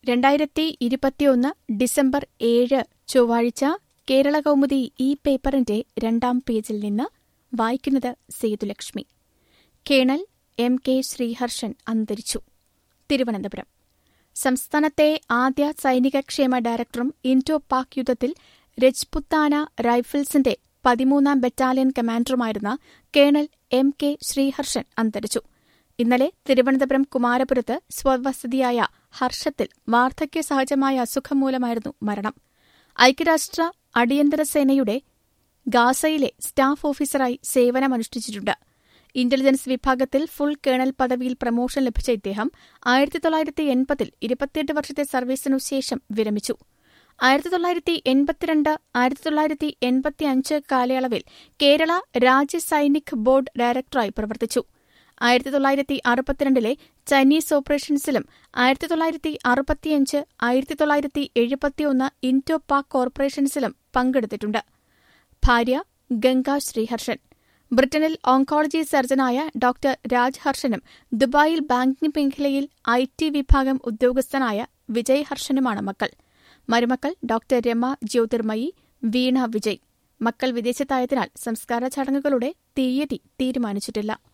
രണ്ടായിരത്തി ഇരുപത്തിയൊന്ന് ഡിസംബർ ഏഴ് ചൊവ്വാഴ്ച കേരള കൗമുദി ഈ പേപ്പറിന്റെ രണ്ടാം പേജിൽ നിന്ന് വായിക്കുന്നത് Sethulakshmi colonel M K Sreeharshan അന്തരിച്ചു തിരുവനന്തപുരം സംസ്ഥാനത്തെ ആദ്യ സൈനികക്ഷേമ ഡയറക്ടറും ഇൻഡോ പാക് യുദ്ധത്തിൽ രജ്പുത്താന റൈഫിൾസിന്റെ പതിമൂന്നാം ബറ്റാലിയൻ കമാൻഡറുമായിരുന്ന കേണൽ എം കെ ശ്രീഹർഷൻ അന്തരിച്ചു ഇന്നലെ തിരുവനന്തപുരം കുമാരപുരത്ത് സ്വവസതിയായ ഹർഷത്തിൽ വാർദ്ധക്യ സഹജമായ അസുഖം മൂലമായിരുന്നു മരണം ഐക്യരാഷ്ട്ര അടിയന്തര സേനയുടെ ഗാസയിലെ സ്റ്റാഫ് ഓഫീസറായി സേവനമനുഷ്ഠിച്ചിട്ടുണ്ട് ഇന്റലിജൻസ് വിഭാഗത്തിൽ ഫുൾ കേണൽ പദവിയിൽ പ്രമോഷൻ ലഭിച്ച ഇദ്ദേഹം ആയിരത്തി തൊള്ളായിരത്തി എൺപതിൽ ഇരുപത്തിയെട്ട് വർഷത്തെ സർവീസിനു ശേഷം വിരമിച്ചു ആയിരത്തി തൊള്ളായിരത്തി എൺപത്തിരണ്ട് ആയിരത്തി തൊള്ളായിരത്തി എൺപത്തിയഞ്ച് കാലയളവിൽ കേരള രാജ്യ സൈനിക് ബോർഡ് ഡയറക്ടറായി പ്രവർത്തിച്ചു ആയിരത്തി തൊള്ളായിരത്തി അറുപത്തിരണ്ടിലെ ചൈനീസ് ഓപ്പറേഷൻസിലും ആയിരത്തി തൊള്ളായിരത്തി അറുപത്തിയഞ്ച് ആയിരത്തി തൊള്ളായിരത്തി എഴുപത്തിയൊന്ന് ഇൻഡോ പാക് കോർപ്പറേഷൻസിലും പങ്കെടുത്തിട്ടുണ്ട് ഭാര്യ ഗംഗ ശ്രീഹർഷൻ ബ്രിട്ടനിൽ ഓങ്കോളജി സർജനായ ഡോക്ടർ രാജ് ഹർഷനും ദുബായിൽ ബാങ്കിംഗ് മേഖലയിൽ ഐ ടി വിഭാഗം ഉദ്യോഗസ്ഥനായ വിജയ് ഹർഷനുമാണ് മക്കൾ മരുമക്കൾ ഡോക്ടർ രമ ജ്യോതിർമയി വീണ വിജയ് മക്കൾ വിദേശത്തായതിനാൽ സംസ്കാര ചടങ്ങുകളുടെ തീയതി തീരുമാനിച്ചിട്ടില്ല